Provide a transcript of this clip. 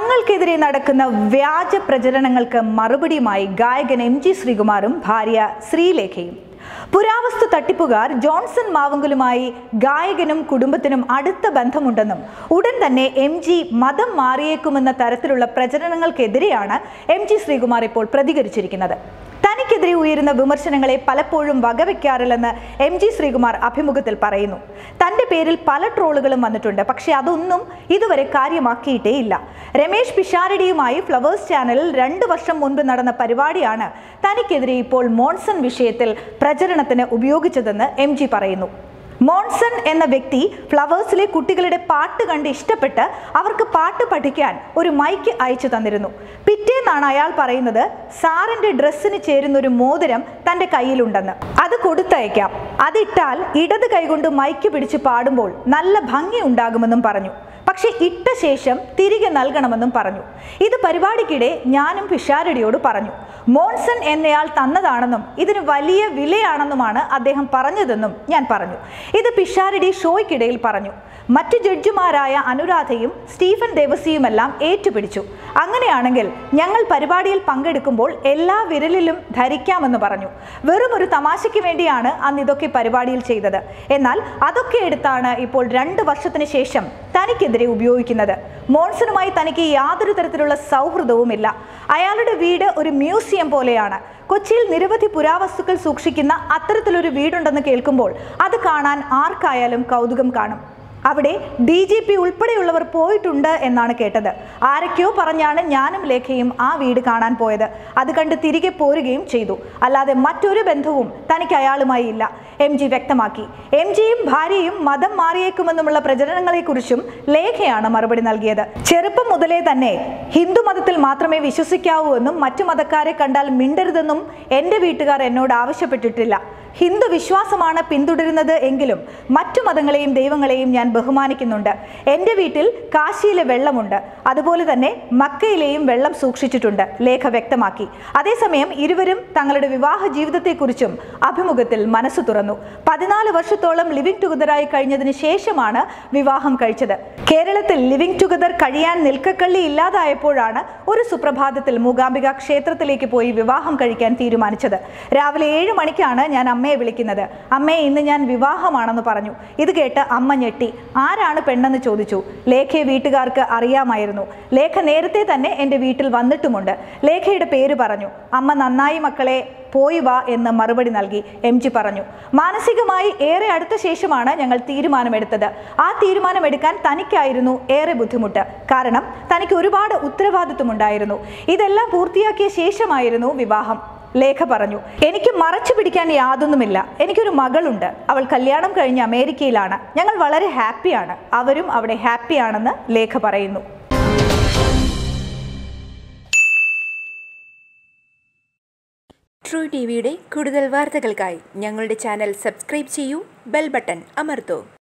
തങ്ങൾക്കെതിരെ നടക്കുന്ന വ്യാജ പ്രചരണങ്ങൾക്ക് മറുപടിയുമായി ഗായകൻ എം ജി ശ്രീകുമാറും ഭാര്യ ശ്രീലേഖയും പുരാവസ്തു തട്ടിപ്പുകാർ ജോൺസൺ മാവുങ്കലുമായി ഗായകനും കുടുംബത്തിനും അടുത്ത ബന്ധമുണ്ടെന്നും ഉടൻ തന്നെ എം ജി മതം മാറിയേക്കുമെന്ന തരത്തിലുള്ള പ്രചരണങ്ങൾക്കെതിരെയാണ് എം ജി ശ്രീകുമാർ ഇപ്പോൾ പ്രതികരിച്ചിരിക്കുന്നത് തനിക്കെതിരെ ഉയരുന്ന വിമർശനങ്ങളെ പലപ്പോഴും വകവെക്കാറില്ലെന്ന് എം ജി ശ്രീകുമാർ അഭിമുഖത്തിൽ പറയുന്നു തന്റെ പേരിൽ പല ട്രോളുകളും വന്നിട്ടുണ്ട് പക്ഷേ അതൊന്നും ഇതുവരെ കാര്യമാക്കിയിട്ടേ ഇല്ല രമേശ് പിഷാരടിയുമായി ഫ്ലവേഴ്സ് ചാനലിൽ രണ്ടു വർഷം മുൻപ് നടന്ന പരിപാടിയാണ് തനിക്കെതിരെ ഇപ്പോൾ മോൺസൺ വിഷയത്തിൽ പ്രചരണത്തിന് ഉപയോഗിച്ചതെന്ന് എം ജി പറയുന്നു മോൺസൺ എന്ന വ്യക്തി ഫ്ലവേഴ്സിലെ കുട്ടികളുടെ പാട്ട് കണ്ട് ഇഷ്ടപ്പെട്ട് അവർക്ക് പാട്ട് പഠിക്കാൻ ഒരു മൈക്ക് അയച്ചു തന്നിരുന്നു പിറ്റേന്നാണ് അയാൾ പറയുന്നത് സാറിന്റെ ഡ്രസ്സിന് ചേരുന്ന ഒരു മോതിരം തന്റെ കയ്യിലുണ്ടെന്ന് അത് കൊടുത്തയക്കാം അതിട്ടാൽ ഇടത് കൈകൊണ്ട് മൈക്ക് പിടിച്ച് പാടുമ്പോൾ നല്ല ഭംഗി ഉണ്ടാകുമെന്നും പറഞ്ഞു പക്ഷേ ഇട്ട ശേഷം തിരികെ നൽകണമെന്നും പറഞ്ഞു ഇത് പരിപാടിക്കിടെ ഞാനും പിഷാരടിയോട് പറഞ്ഞു മോൺസൺ എന്നയാൾ തന്നതാണെന്നും ഇതിന് വലിയ വിലയാണെന്നുമാണ് അദ്ദേഹം പറഞ്ഞതെന്നും ഞാൻ പറഞ്ഞു ഇത് പിഷാരടി ഷോയ്ക്കിടയിൽ പറഞ്ഞു മറ്റു ജഡ്ജിമാരായ അനുരാധയും സ്റ്റീഫൻ ദേവസിയുമെല്ലാം ഏറ്റുപിടിച്ചു അങ്ങനെയാണെങ്കിൽ ഞങ്ങൾ പരിപാടിയിൽ പങ്കെടുക്കുമ്പോൾ എല്ലാ വിരലിലും ധരിക്കാമെന്ന് പറഞ്ഞു വെറും ഒരു തമാശയ്ക്ക് വേണ്ടിയാണ് അന്ന് ഇതൊക്കെ പരിപാടിയിൽ ചെയ്തത് എന്നാൽ അതൊക്കെ എടുത്താണ് ഇപ്പോൾ രണ്ട് വർഷത്തിന് ശേഷം തനിക്കെതിരെ ഉപയോഗിക്കുന്നത് മോൺസണുമായി തനിക്ക് യാതൊരു തരത്തിലുള്ള സൗഹൃദവുമില്ല അയാളുടെ വീട് ഒരു മ്യൂസിയം പോലെയാണ് കൊച്ചിയിൽ നിരവധി പുരാവസ്തുക്കൾ സൂക്ഷിക്കുന്ന അത്തരത്തിലൊരു വീടുണ്ടെന്ന് കേൾക്കുമ്പോൾ അത് കാണാൻ ആർക്കായാലും കൗതുകം കാണും അവിടെ ഡി ജി പി ഉൾപ്പെടെയുള്ളവർ പോയിട്ടുണ്ട് എന്നാണ് കേട്ടത് ആരൊക്കെയോ പറഞ്ഞാണ് ഞാനും ലേഖയും ആ വീട് കാണാൻ പോയത് അത് കണ്ട് തിരികെ പോരുകയും ചെയ്തു അല്ലാതെ മറ്റൊരു ബന്ധവും തനിക്ക് അയാളുമായി ഇല്ല എം ജി വ്യക്തമാക്കി എം ജിയും ഭാര്യയും മതം മാറിയേക്കുമെന്നുമുള്ള പ്രചരണങ്ങളെക്കുറിച്ചും ലേഖയാണ് മറുപടി നൽകിയത് ചെറുപ്പം മുതലേ തന്നെ ഹിന്ദു മതത്തിൽ മാത്രമേ വിശ്വസിക്കാവൂ എന്നും മറ്റു മതക്കാരെ കണ്ടാൽ മിണ്ടരുതെന്നും എൻ്റെ വീട്ടുകാർ എന്നോട് ആവശ്യപ്പെട്ടിട്ടില്ല ഹിന്ദു വിശ്വാസമാണ് പിന്തുടരുന്നത് എങ്കിലും മറ്റു മതങ്ങളെയും ദൈവങ്ങളെയും ഞാൻ ബഹുമാനിക്കുന്നുണ്ട് എൻ്റെ വീട്ടിൽ കാശിയിലെ വെള്ളമുണ്ട് അതുപോലെ തന്നെ മക്കയിലെയും വെള്ളം സൂക്ഷിച്ചിട്ടുണ്ട് ലേഖ വ്യക്തമാക്കി അതേസമയം ഇരുവരും തങ്ങളുടെ വിവാഹ ജീവിതത്തെക്കുറിച്ചും അഭിമുഖത്തിൽ മനസ്സു തുറന്നു പതിനാല് വർഷത്തോളം ലിവിംഗ് ടുഗദറായി കഴിഞ്ഞതിന് ശേഷമാണ് വിവാഹം കഴിച്ചത് കേരളത്തിൽ ലിവിംഗ് ടുഗദർ കഴിയാൻ നിൽക്കക്കള്ളി ഇല്ലാതായപ്പോഴാണ് ഒരു സുപ്രഭാതത്തിൽ മൂകാംബിക ക്ഷേത്രത്തിലേക്ക് പോയി വിവാഹം കഴിക്കാൻ തീരുമാനിച്ചത് രാവിലെ ഏഴ് മണിക്കാണ് ഞാൻ അമ്മയെ വിളിക്കുന്നത് അമ്മയെ ഇന്ന് ഞാൻ വിവാഹമാണെന്ന് പറഞ്ഞു ഇത് കേട്ട് അമ്മ ഞെട്ടി ആരാണ് പെണ്ണെന്ന് ചോദിച്ചു ലേഖയെ വീട്ടുകാർക്ക് അറിയാമായിരുന്നു ലേഖ നേരത്തെ തന്നെ എൻ്റെ വീട്ടിൽ വന്നിട്ടുമുണ്ട് ലേഖയുടെ പേര് പറഞ്ഞു അമ്മ നന്നായി മക്കളെ പോയി വാ എന്ന് മറുപടി നൽകി എം ജി പറഞ്ഞു മാനസികമായി ഏറെ അടുത്ത ശേഷമാണ് ഞങ്ങൾ തീരുമാനമെടുത്തത് ആ തീരുമാനമെടുക്കാൻ തനിക്കായിരുന്നു ഏറെ ബുദ്ധിമുട്ട് കാരണം തനിക്ക് ഒരുപാട് ഉത്തരവാദിത്വമുണ്ടായിരുന്നു ഇതെല്ലാം പൂർത്തിയാക്കിയ ശേഷമായിരുന്നു വിവാഹം ലേഖ പറഞ്ഞു എനിക്ക് മറച്ചു പിടിക്കാൻ യാതൊന്നുമില്ല എനിക്കൊരു മകളുണ്ട് അവൾ കല്യാണം കഴിഞ്ഞ് അമേരിക്കയിലാണ് ഞങ്ങൾ വളരെ ഹാപ്പിയാണ് അവരും അവിടെ ഹാപ്പിയാണെന്ന് ലേഖ പറയുന്നു ട്രൂ ടി വിയുടെ കൂടുതൽ വാർത്തകൾക്കായി ഞങ്ങളുടെ ചാനൽ സബ്സ്ക്രൈബ് ചെയ്യൂ ബെൽ ബട്ടൺ അമർത്തൂ